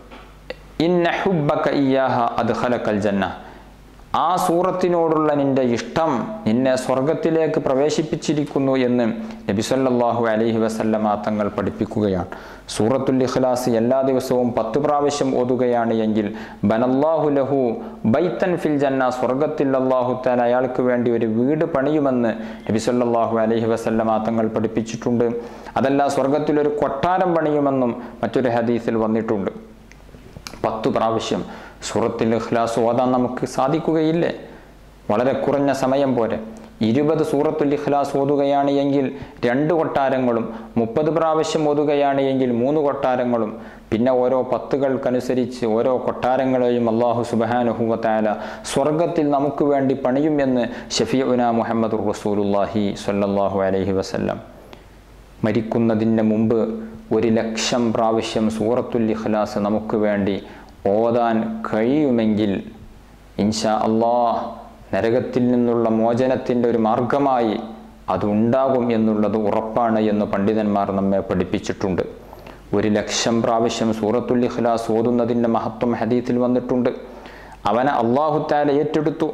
[SPEAKER 1] ഇന്ന ഹുബ്ബക ഇയാഹ അദ്ഖലക്കൽ ജന്ന ആ സൂറത്തിനോടുള്ള നിന്റെ ഇഷ്ടം നിന്നെ സ്വർഗത്തിലേക്ക് പ്രവേശിപ്പിച്ചിരിക്കുന്നു എന്ന് നബി സല്ലല്ലാഹു അലൈഹി വസല്ലമ തങ്ങൾ പഠിപ്പിക്കുകയാണ് സൂറത്തുൽ ഇഖ്ലാസ് എല്ലാ ദിവസവും പത്ത് പ്രാവശ്യം ഓതുകയാണ് എങ്കിൽ ബനല്ലാഹു ലഹു ബൈത്തൻ ഫിൽ ജന്ന സ്വർഗത്തിൽ അള്ളാഹു താൻ അയാൾക്ക് വേണ്ടി ഒരു വീട് പണിയുമെന്ന് നബി സല്ലല്ലാഹു അലൈഹി വസല്ലമ തങ്ങൾ പഠിപ്പിച്ചിട്ടുണ്ട് അതല്ല സ്വർഗത്തിൽ ഒരു കൊട്ടാരം പണിയുമെന്നും മറ്റൊരു ഹദീസിൽ വന്നിട്ടുണ്ട് പത്തു പ്രാവശ്യം സൂറത്തിൽ ഇഖ്ലാസ് ഓതാൻ നമുക്ക് സാധിക്കുകയില്ലേ വളരെ കുറഞ്ഞ സമയം പോരെ ഇരുപത് സൂറത്തുൽ ഇഖ്ലാസ് ഓതുകയാണ് എങ്കിൽ രണ്ട് കൊട്ടാരങ്ങളും മുപ്പത് പ്രാവശ്യം ഓതുകയാണ് എങ്കിൽ മൂന്ന് കൊട്ടാരങ്ങളും പിന്നെ ഓരോ പത്തുകൾക്കനുസരിച്ച് ഓരോ കൊട്ടാരങ്ങളെയും അള്ളാഹു സുബാനുഹുവത്തായ സ്വർഗത്തിൽ നമുക്ക് വേണ്ടി പണിയും എന്ന് ഷഫീഉന മുഹമ്മദ് റസൂലുല്ലാഹി സ്വല്ലല്ലാഹു അലൈഹി വസല്ലം മരിക്കുന്നതിന് മുമ്പ് ഒരു ലക്ഷം പ്രാവശ്യം സൂറത്തുൽ ഇഖ്ലാസ് നമുക്ക് വേണ്ടി ഓതാൻ കഴിയുമെങ്കിൽ ഇൻഷാ അള്ളാഹ് നരകത്തിൽ നിന്നുള്ള മോചനത്തിൻ്റെ ഒരു മാർഗമായി അതുണ്ടാകും എന്നുള്ളത് ഉറപ്പാണ് എന്ന് പണ്ഡിതന്മാർ നമ്മെ പഠിപ്പിച്ചിട്ടുണ്ട് ഒരു ലക്ഷം പ്രാവശ്യം സൂറത്തുൽ ഇഖ്ലാസ് ഓതുന്നതിൻ്റെ മഹത്വം ഹദീത്തിൽ വന്നിട്ടുണ്ട് അവനെ അള്ളാഹുത്താല ഏറ്റെടുത്തു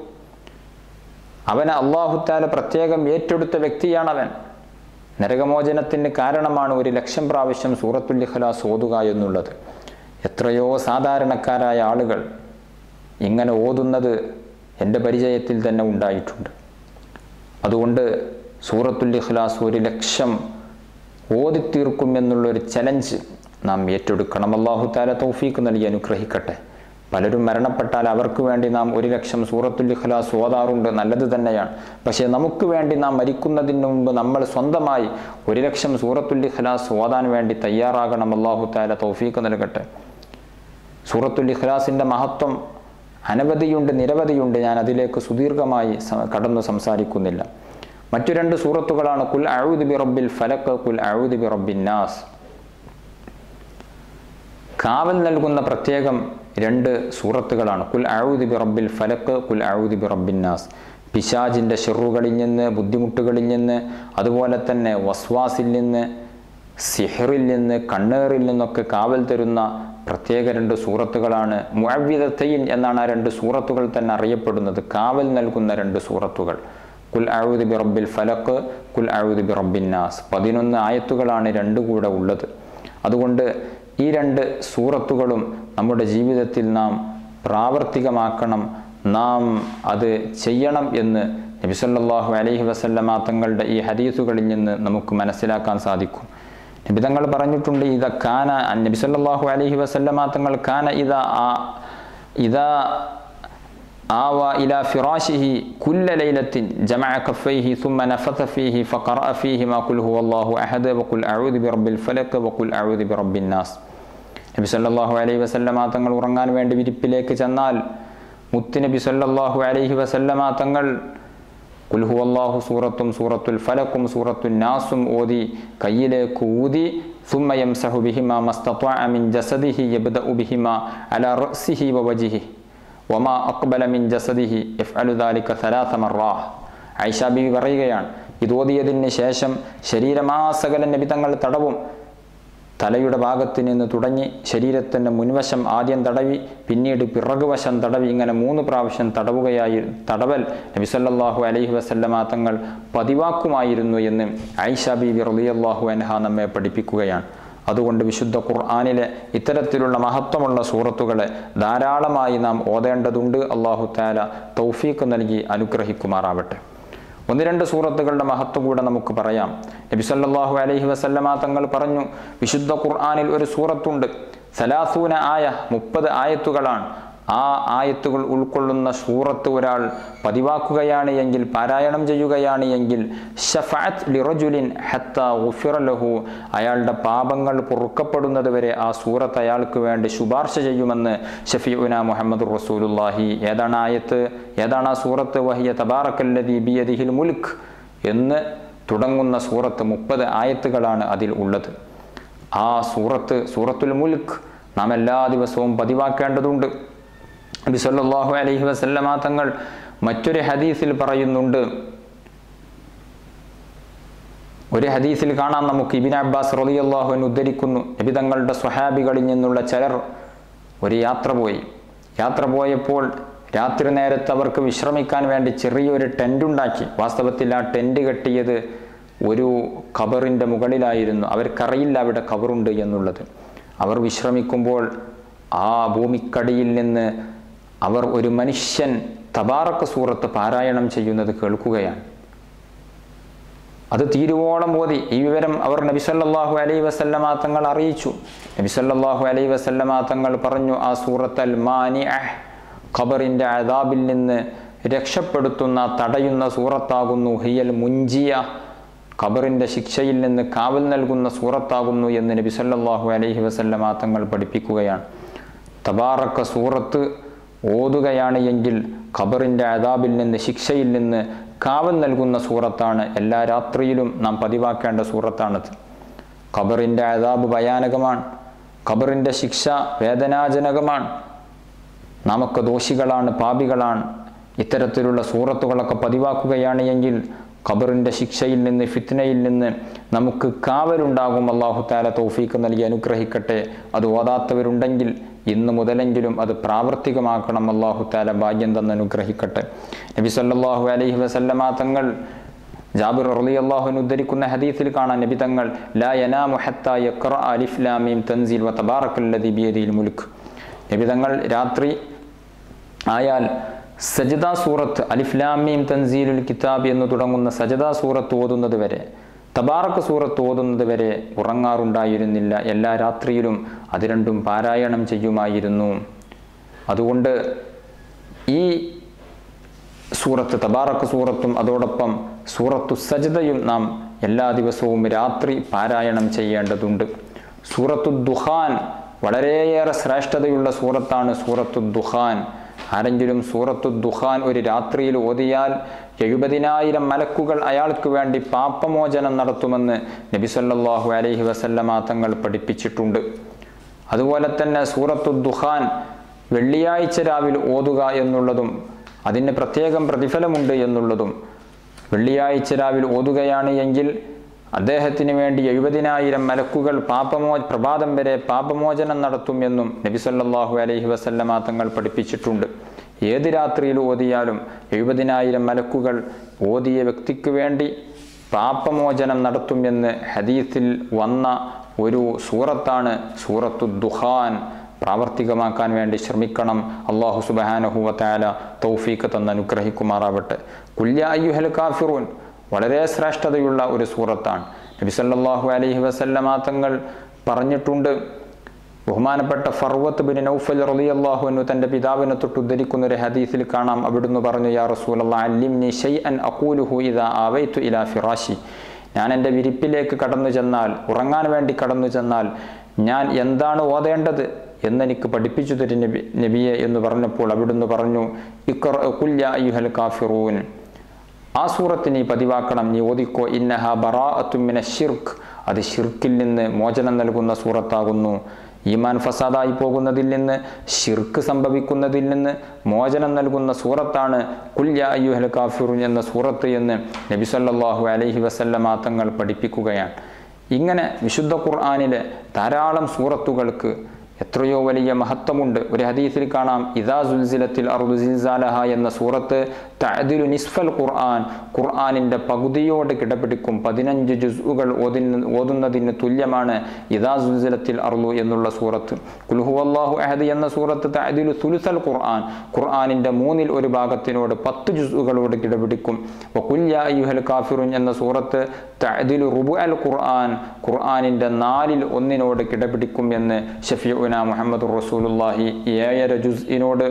[SPEAKER 1] അവനെ അള്ളാഹുത്താല പ്രത്യേകം ഏറ്റെടുത്ത വ്യക്തിയാണവൻ നരകമോചനത്തിന് കാരണമാണ് ഒരു ലക്ഷം പ്രാവശ്യം സൂറത്തുൽ ഇഖ്ലാസ് ഓതുക എന്നുള്ളത് എത്രയോ സാധാരണക്കാരായ ആളുകൾ ഇങ്ങനെ ഓതുന്നത് എൻ്റെ പരിചയത്തിൽ തന്നെ ഉണ്ടായിട്ടുണ്ട് അതുകൊണ്ട് സൂറത്തുൽ ഇഖ്ലാസ് ഒരു ലക്ഷം ഓതിത്തീർക്കും എന്നുള്ളൊരു ചലഞ്ച് നാം ഏറ്റെടുക്കണം അള്ളാഹു താല തൗഫീക്ക് നൽകി അനുഗ്രഹിക്കട്ടെ പലരും മരണപ്പെട്ടാൽ അവർക്ക് വേണ്ടി നാം ഒരു ലക്ഷം സൂറത്തുൽ ഇഖ്ലാസ് ഓതാറുണ്ട് നല്ലത് തന്നെയാണ് പക്ഷേ നമുക്ക് വേണ്ടി നാം മരിക്കുന്നതിന് മുമ്പ് നമ്മൾ സ്വന്തമായി ഒരു ലക്ഷം സൂറത്തുൽ ഇഖ്ലാസ് ഓതാൻ വേണ്ടി തയ്യാറാകണം അള്ളാഹു താല തൗഫീക്ക് നൽകട്ടെ സൂറത്തുൽ ഇഖ്ലാസിൻ്റെ മഹത്വം അനവധിയുണ്ട് നിരവധിയുണ്ട് ഞാൻ അതിലേക്ക് സുദീർഘമായി കടന്നു സംസാരിക്കുന്നില്ല മറ്റു രണ്ട് സൂറത്തുകളാണ് കുൽ അഴുദ് ബി റബ്ബിൽ ഫലക്ക് കുൽ അഴുദ് ബി റബ്ബിൻ നാസ് കാവൽ നൽകുന്ന പ്രത്യേകം രണ്ട് സൂറത്തുകളാണ് കുൽ അഴുദ് ബി റബ്ബിൽ ഫലക്ക് കുൽ അഴുദ് ബി റബ്ബിൻ നാസ് പിശാജിൻ്റെ ഷെറുകളിൽ നിന്ന് ബുദ്ധിമുട്ടുകളിൽ നിന്ന് അതുപോലെ തന്നെ വസ്വാസിൽ നിന്ന് സിഹറിൽ നിന്ന് കണ്ണേറിൽ നിന്നൊക്കെ കാവൽ തരുന്ന പ്രത്യേക രണ്ട് സൂറത്തുകളാണ് മുഅവ്വിദത്തൈൻ എന്നാണ് ആ രണ്ട് സൂറത്തുകൾ തന്നെ അറിയപ്പെടുന്നത് കാവൽ നൽകുന്ന രണ്ട് സൂറത്തുകൾ കുൽ അഴുദ് ബി റബ്ബിൽ ഫലക്ക് കുൽ അഴുദ് ബി റബ്ബിൻ നാസ് പതിനൊന്ന് ആയത്തുകളാണ് രണ്ടു കൂടെ ഉള്ളത് അതുകൊണ്ട് ഈ രണ്ട് സൂറത്തുകളും നമ്മുടെ ജീവിതത്തിൽ നാം പ്രാവർത്തികമാക്കണം നാം അത് ചെയ്യണം എന്ന് നബി സല്ലല്ലാഹു അലൈഹി വസല്ലമ തങ്ങളുടെ ഈ ഹദീസുകളിൽ നിന്ന് നമുക്ക് മനസ്സിലാക്കാൻ സാധിക്കും നബി തങ്ങൾ പറഞ്ഞിട്ടുണ്ട് ഇത കാന നബി സല്ലല്ലാഹു അലൈഹി വസല്ലമ തങ്ങൾ കാന ഇത ഇതാ آوى إلى فراشه كل ليلة جمع كفيه ثم نفث فيه فقرأ فيهما قل هو الله أحد وقل أعوذ برب الفلق وقل أعوذ برب الناس നബി സല്ലല്ലാഹു അലൈഹി വസല്ലമ തങ്ങൾ ഉറങ്ങാൻ വേണ്ടി വിരിപ്പിലേക്ക് ചെന്നാൽ മുത്തുനബി സല്ലല്ലാഹു അലൈഹി വസല്ലമ തങ്ങൾ കുൽഹു അള്ളാഹു സൂറത്തും സൂറത്തുൽ ഫലക്കും സൂറത്തുൽ നാസും ഓതി കയ്യിലേക്ക് ഊതി ثم يمسح بهما ما استطاع من جسده يبدأ بهما على رأسه ووجهه വമാ അക്ബല മിൻ ജസദിഹി യഫ്അലു ദാലിക സലാസ മറാ ഐഷ ബിബി പറയുകയാണ് ഇത് ഓതിയതിന് ശേഷം ശരീരമാസകല നബി തങ്ങൾ തടവും തലയുടെ ഭാഗത്ത് നിന്ന് തുടങ്ങി ശരീരത്തിൻ്റെ മുൻവശം ആദ്യം തടവി പിന്നീട് പിറകുവശം തടവി ഇങ്ങനെ മൂന്ന് പ്രാവശ്യം തടവുകയായി തടവൽ നബി സല്ലല്ലാഹു അലൈഹി വസല്ലമ തങ്ങൾ പതിവാക്കുമായിരുന്നു എന്ന് ഐഷ ബിബി റളിയല്ലാഹു അൻഹ നമ്മെ പഠിപ്പിക്കുകയാണ് അതുകൊണ്ട് വിശുദ്ധ ഖുർആാനിലെ ഇത്തരത്തിലുള്ള മഹത്വമുള്ള സൂറത്തുകളെ ധാരാളമായി നാം ഓതേണ്ടതുണ്ട് അള്ളാഹു താല തൗഫീഖ് നൽകി അനുഗ്രഹിക്കുമാറാവട്ടെ ഒന്ന് രണ്ട് സൂറത്തുകളുടെ മഹത്വം കൂടെ നമുക്ക് പറയാം നബി സല്ലല്ലാഹു അലൈഹി വസല്ലമ തങ്ങൾ പറഞ്ഞു വിശുദ്ധ ഖുർആാനിൽ ഒരു സൂറത്തുണ്ട് സലാസൂന ആയ മുപ്പത് ആയത്തുകളാണ് ആ ആയത്തുകൾ ഉൾക്കൊള്ളുന്ന സൂറത്ത് ഒരാൾ പതിവാക്കുകയാണ് എങ്കിൽ പാരായണം ചെയ്യുകയാണ് എങ്കിൽ ഷഫാത്ത് ലിറജുലിൻ ഹത്ത ഉഫിറലഹു അയാളുടെ പാപങ്ങൾ പൊറുക്കപ്പെടുന്നത് വരെ ആ സൂറത്ത് അയാൾക്ക് വേണ്ടി ശുപാർശ ചെയ്യുമെന്ന് ഷഫീഉന മുഹമ്മദ് റസൂലുല്ലാഹി ഏതാണ് ആയത്ത് ഏതാണ് ആ സൂറത്ത് വഹിയ തബാറക്കല്ലതി ബിയദിഹിൽ മുൽക്ക് എന്ന് തുടങ്ങുന്ന സൂറത്ത് മുപ്പത് ആയത്തുകളാണ് അതിൽ ഉള്ളത് ആ സൂറത്ത് സൂറത്തുൽ മുൽക്ക് നാം എല്ലാ ദിവസവും പതിവാക്കേണ്ടതുണ്ട് നബി സല്ലല്ലാഹു അലൈഹി വസല്ലമ തങ്ങൾ മറ്റൊരു ഹദീസിൽ പറയുന്നുണ്ട് ഒരു ഹദീസിൽ കാണാം നമുക്ക് ഇബിൻ അബ്ബാസ് റളിയല്ലാഹുവിന് ഉദ്ധരിക്കുന്നു നബി തങ്ങളുടെ സ്വഹാബികളിൽ നിന്നുള്ള ചിലർ ഒരു യാത്ര പോയി യാത്ര പോയപ്പോൾ രാത്രി നേരത്ത് അവർക്ക് വിശ്രമിക്കാൻ വേണ്ടി ചെറിയൊരു ടെൻ്റ് ഉണ്ടാക്കി വാസ്തവത്തിൽ ആ ടെൻ്റ് കെട്ടിയത് ഒരു ഖബറിൻ്റെ മുകളിലായിരുന്നു അവർക്കറിയില്ല അവിടെ ഖബറുണ്ട് എന്നുള്ളത് അവർ വിശ്രമിക്കുമ്പോൾ ആ ഭൂമിക്കടിയിൽ നിന്ന് അവർ ഒരു മനുഷ്യൻ തബാറക്ക സൂറത്ത് പാരായണം ചെയ്യുന്നത് കേൾക്കുകയാണ് അത് തീരുവോളം ഓതി ഈ വിവരം അവർ നബിസല്ലാഹു അലൈ വസല്ലമ തങ്ങൾ അറിയിച്ചു നബിസല്ലാഹു അലൈ വസല്ലമ തങ്ങൾ പറഞ്ഞു ആ സൂറത്ത് അൽ മാനി അഹ് ഖബറിൻ്റെ അതാബിൽ നിന്ന് രക്ഷപ്പെടുത്തുന്ന തടയുന്ന സൂറത്താകുന്നു ഹിയൽ മുഞ്ചിയ ഖബറിൻ്റെ ശിക്ഷയിൽ നിന്ന് കാവൽ നൽകുന്ന സൂറത്താകുന്നു എന്ന് നബി സല്ലല്ലാഹു അലൈഹി വസല്ലമ തങ്ങൾ പഠിപ്പിക്കുകയാണ് തബാറക്ക സൂറത്ത് ഓതുകയാണ് എങ്കിൽ ഖബറിൻ്റെ അതാബിൽ നിന്ന് ശിക്ഷയിൽ നിന്ന് കാവൽ നൽകുന്ന സൂറത്താണ് എല്ലാ രാത്രിയിലും നാം പതിവാക്കേണ്ട സൂറത്താണത് ഖബറിൻ്റെ അതാബ് ഭയാനകമാണ് ഖബറിൻ്റെ ശിക്ഷ വേദനാജനകമാണ് നമുക്ക് ദോഷികളാണ് പാപികളാണ് ഇത്തരത്തിലുള്ള സൂറത്തുകളൊക്കെ പതിവാക്കുകയാണ് എങ്കിൽ ഖബറിൻ്റെ ശിക്ഷയിൽ നിന്ന് ഫിത്നയിൽ നിന്ന് നമുക്ക് കാവലുണ്ടാകും അള്ളാഹു താല തൗഫീക്ക് നൽകി അനുഗ്രഹിക്കട്ടെ അത് ഓതാത്തവരുണ്ടെങ്കിൽ ഇന്ന് മുതലെങ്കിലും അത് പ്രാവർത്തികമാക്കണം അള്ളാഹു താല ഭാഗ്യം തന്ന് അനുഗ്രഹിക്കട്ടെ നബി സല്ലല്ലാഹു അലൈഹി വസല്ലമ തങ്ങൾ ജാബിർ റളി അള്ളാഹുവിന് ഉദ്ധരിക്കുന്ന ഹദീസിൽ കാണാൻ നബി തങ്ങൾ ലാ യനാമു ഹത്താ യഖ്റ അലിഫ് ലാം മീം തൻസീൽ വ തബാറക്കല്ലദി ബിയദിൽ മുൽക്ക് നബി തങ്ങൾ രാത്രി ആയാൽ സജദ സൂറത്ത് അലിഫ്ലാമീം തൻസീലുൽ കിതാബ് എന്ന് തുടങ്ങുന്ന സജദ സൂറത്ത് ഓതുന്നത് വരെ തബാറക്ക് സൂറത്ത് ഓതുന്നത് വരെ ഉറങ്ങാറുണ്ടായിരുന്നില്ല എല്ലാ രാത്രിയിലും അത് രണ്ടും പാരായണം ചെയ്യുമായിരുന്നു അതുകൊണ്ട് ഈ സൂറത്ത് തബാറക്ക് സൂറത്തും അതോടൊപ്പം സൂറത്തു സജദയും നാം എല്ലാ ദിവസവും രാത്രി പാരായണം ചെയ്യേണ്ടതുണ്ട് സൂറത്തു ദുഹാൻ വളരെയേറെ ശ്രേഷ്ഠതയുള്ള സൂറത്താണ് സൂറത്തു ദുഹാൻ ആരെങ്കിലും സൂറത്തു ദുഹാൻ ഒരു രാത്രിയിൽ ഓതിയാൽ എഴുപതിനായിരം മലക്കുകൾ അയാൾക്ക് വേണ്ടി പാപമോചനം നടത്തുമെന്ന് നബി സല്ലല്ലാഹു അലൈഹി വസല്ലമ തങ്ങൾ പഠിപ്പിച്ചിട്ടുണ്ട് അതുപോലെ തന്നെ സൂറത്തു ദുഹാൻ വെള്ളിയാഴ്ച രാവിലെ ഓതുക എന്നുള്ളതും അതിന് പ്രത്യേകം പ്രതിഫലമുണ്ട് എന്നുള്ളതും വെള്ളിയാഴ്ച രാവിലെ ഓതുകയാണ് എങ്കിൽ അദ്ദേഹത്തിന് വേണ്ടി എഴുപതിനായിരം മലക്കുകൾ പാപമോ പ്രഭാതം വരെ പാപമോചനം നടത്തുമെന്നും നബി സല്ലല്ലാഹു അലൈഹി വസല്ലമ തങ്ങൾ പഠിപ്പിച്ചിട്ടുണ്ട് ഏത് രാത്രിയിൽ ഓതിയാലും എഴുപതിനായിരം മലക്കുകൾ ഓതിയ വ്യക്തിക്ക് വേണ്ടി പാപമോചനം നടത്തുമെന്ന് ഹദീസിൽ വന്ന ഒരു സൂറത്താണ് സൂറത്തു ദുഹാൻ പ്രാവർത്തികമാക്കാൻ വേണ്ടി ശ്രമിക്കണം അള്ളാഹു സുബഹാനഹുവത്തായ തൗഫീക്ക് തന്ന് അനുഗ്രഹിക്കുമാറാവട്ടെ കുല്യ അയ്യുഹൽ കാഫിറൂൻ വളരെ ശ്രേഷ്ഠതയുള്ള ഒരു സൂറത്താണ് നബി സല്ലല്ലാഹു അലൈഹി വസല്ലമ തങ്ങൾ പറഞ്ഞിട്ടുണ്ട് ബഹുമാനപ്പെട്ട ഫർവത്ത് ബിൻ നൗഫൽ റളിയല്ലാഹു അൻഹു തൻ്റെ പിതാവിനെ തൊട്ട് ഉദ്ധരിക്കുന്ന ഒരു ഹദീസിൽ കാണാം അവിടുന്ന് പറഞ്ഞു യാ റസൂലല്ലാഹ് അല്ലിംനി ഷൈഅൻ അഖൂലുഹു ഇദാ ആവൈതു ഇലാ ഫിറാശി ഞാൻ എൻ്റെ വിരിപ്പിലേക്ക് കടന്നു ചെന്നാൽ ഉറങ്ങാൻ വേണ്ടി കടന്നു ചെന്നാൽ ഞാൻ എന്താണ് ഓതേണ്ടത് എന്നെനിക്ക് പഠിപ്പിച്ചു തരും നബി നബിയെ എന്ന് പറഞ്ഞപ്പോൾ അവിടുന്ന് പറഞ്ഞു ഇഖ്റ കുല്യ അയ്യുഹൽ കാഫിറൂൻ ആ സൂറത്ത് നീ പതിവാക്കണം നീ ഓദിക്കോ ഇന്നഹ ബറാഅത്തുമിന ഷിർക്ക് അത് ഷിർക്കിൽ നിന്ന് മോചനം നൽകുന്ന സൂറത്താകുന്നു ഈമാൻ ഫസാദായി പോകുന്നതിൽ നിന്ന് ഷിർക്ക് സംഭവിക്കുന്നതിൽ നിന്ന് മോചനം നൽകുന്ന സൂറത്താണ് കുല്യ അയ്യുഹൽ കാഫിറുൻ എന്ന സൂറത്ത് എന്ന് നബി സല്ലല്ലാഹു അലൈഹി വസല്ലമ തങ്ങൾ പഠിപ്പിക്കുകയാണ് ഇങ്ങനെ വിശുദ്ധ ഖുർആാനിലെ ധാരാളം സൂറത്തുകൾക്ക് എത്രയോ വലിയ മഹത്വമുണ്ട് ഒരു ഹദീസിൽ കാണാം ഇദാ സുൽസിലത്തിൽ അറുദു സിൽസാലഹ എന്ന സൂറത്ത് തഅദിലു നിസ്ഫൽ ഖുർആൻ ഖുർആനിൻ്റെ പകുതിയോട് കിടപിടിക്കും പതിനഞ്ച് ജുസുകൾ ഓതുന്ന ഓതുന്നതിന് തുല്യമാണ് ഇദാ സുൽസിലത്തിൽ അറുദു എന്നുള്ള സൂറത്ത് കുൽഹു അള്ളാഹു അഹദ് എന്ന സൂറത്ത് തഅദിലു സുലുസൽ ഖുർആൻ ഖുർആനിൻ്റെ മൂന്നിൽ ഒരു ഭാഗത്തിനോട് പത്ത് ജുസുകളോട് കിടപിടിക്കും വകുല്യ അയ്യുഹൽ കാഫിറുൻ എന്ന സൂറത്ത് തഅദിലു റുബു അൽ ഖുർആൻ ഖുർആനിൻ്റെ നാലിൽ ഒന്നിനോട് കിടപിടിക്കും എന്ന് ഷഫീഉന മുഹമ്മദ് റസൂലുള്ളാഹി ഏഴര ജുസ്ഇനോട്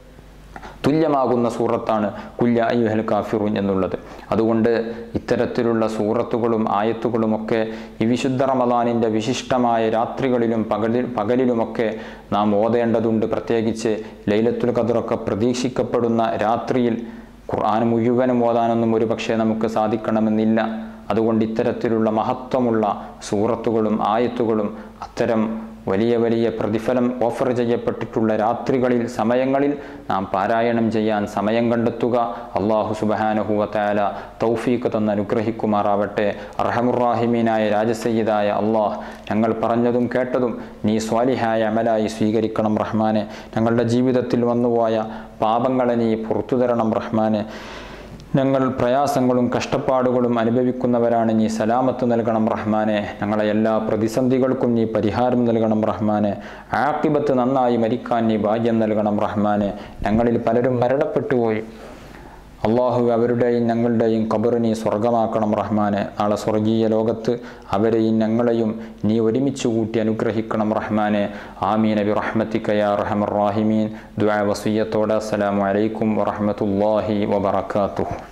[SPEAKER 1] തുല്യമാകുന്ന സൂറത്താണ് കുല്യ അയ്യുഹൽ കാഫിറുൻ എന്നുള്ളത് അതുകൊണ്ട് ഇത്തരത്തിലുള്ള സൂറത്തുകളും ആയത്തുകളുമൊക്കെ ഈ വിശുദ്ധ റമദാനിൻ്റെ വിശിഷ്ടമായ രാത്രികളിലും പകലിൽ പകലിലുമൊക്കെ നാം ഓതേണ്ടതുണ്ട് പ്രത്യേകിച്ച് ലൈലത്തുൽ ഖദറൊക്കെ പ്രതീക്ഷിക്കപ്പെടുന്ന രാത്രിയിൽ ഖുർആൻ മുഴുവനും ഓതാനൊന്നും ഒരുപക്ഷെ നമുക്ക് സാധിക്കണമെന്നില്ല അതുകൊണ്ട് ഇത്തരത്തിലുള്ള മഹത്വമുള്ള സൂറത്തുകളും ആയത്തുകളും അത്തരം വലിയ വലിയ പ്രതിഫലം ഓഫർ ചെയ്യപ്പെട്ടിട്ടുള്ള രാത്രികളിൽ സമയങ്ങളിൽ നാം പാരായണം ചെയ്യാൻ സമയം കണ്ടെത്തുക അള്ളാഹു സുബഹാനഹുവത്തായ തൗഫീഖ് തന്ന് അനുഗ്രഹിക്കുമാറാവട്ടെ അർഹമുറാഹിമീനായ രാജസയ്യിദായ അള്ളാഹ് ഞങ്ങൾ പറഞ്ഞതും കേട്ടതും നീ സ്വാലിഹായ അമലായി സ്വീകരിക്കണം റഹ്മാനെ ഞങ്ങളുടെ ജീവിതത്തിൽ വന്നുപോയ പാപങ്ങളെ നീ പുറത്തു തരണം റഹ്മാനെ ഞങ്ങൾ പ്രയാസങ്ങളും കഷ്ടപ്പാടുകളും അനുഭവിക്കുന്നവരാണ് നീ സലാമത്ത് നൽകണം റഹ്മാനെ ഞങ്ങളെ എല്ലാ പ്രതിസന്ധികൾക്കും നീ പരിഹാരം നൽകണം റഹ്മാനെ ആക്കിബത്ത് നന്നായി മരിക്കാൻ നീ ഭാഗ്യം നൽകണം റഹ്മാനെ ഞങ്ങളിൽ പലരും മരണപ്പെട്ടുപോയി അള്ളാഹു അവരുടെയും ഞങ്ങളുടെയും കബറ് നീ സ്വർഗമാക്കണം റഹ്മാനെ നാളെ സ്വർഗീയ ലോകത്ത് അവരെയും ഞങ്ങളെയും നീ ഒരുമിച്ച് കൂട്ടി അനുഗ്രഹിക്കണം റഹ്മാനെ ആമീൻ നബി റഹ്മത്തിക്കയ റഹമർ റാഹിമീൻ ദ്വാ വസീയത്തോടെ അസ്സലാമു അലൈക്കും വറഹമത്തല്ലാഹി വബറകാതുഹു